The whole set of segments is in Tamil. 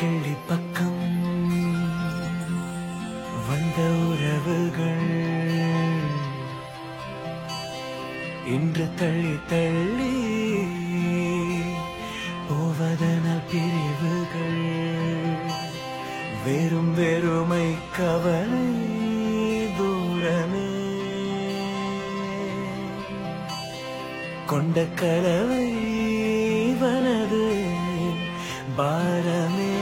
கிள்ளி பக்கம் வந்த உறவுகள் இன்று தள்ளி தள்ளி போவதனால் பிரிவுகள் வெறும் வெறுமை கவலை தூரமே கொண்ட கலவை வனது பாரமே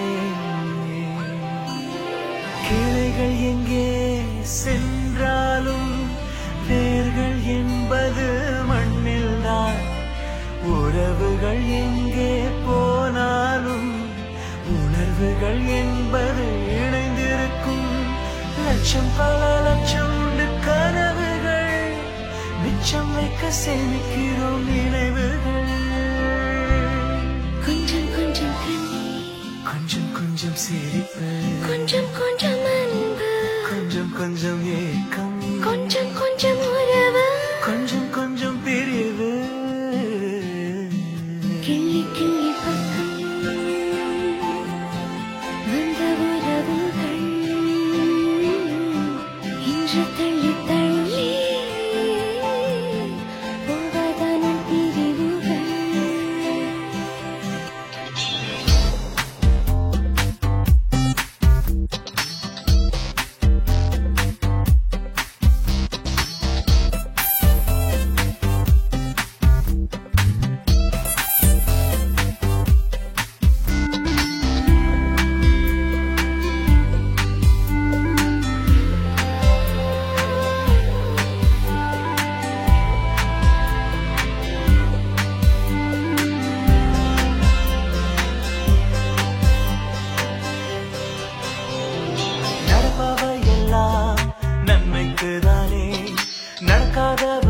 கிளைகள் எங்கே சென்றாலும் வேர்கள் என்பது மண்ணில்தான் உறவுகள் எங்கே போனாலும் உணர்வுகள் என்பது இணைந்திருக்கும் லட்சம் பல லட்சம் உண்டு கனவுகள் மிச்சம் வைக்க சேமிக்கிறோம் நினைவுகள் கொஞ்சம் கொஞ்சம் கண்ணீர் கொஞ்சம் கொஞ்சம் சிரிப்பு கொஞ்சம் கொஞ்சம் அன்பு கொஞ்சம் கொஞ்சம் ஏக்கம் கொஞ்சம் கொஞ்சம் உறவு கொஞ்சம் கொஞ்சம் பிரிவு கிள்ளி கிள்ளி பக்கம் வந்த உறவுகள் இன்று தள்ளி தள்ளி போவதான பிரிவுகள் நடப்பவை எல்லாம் நன்மைக்குதானே நடக்காத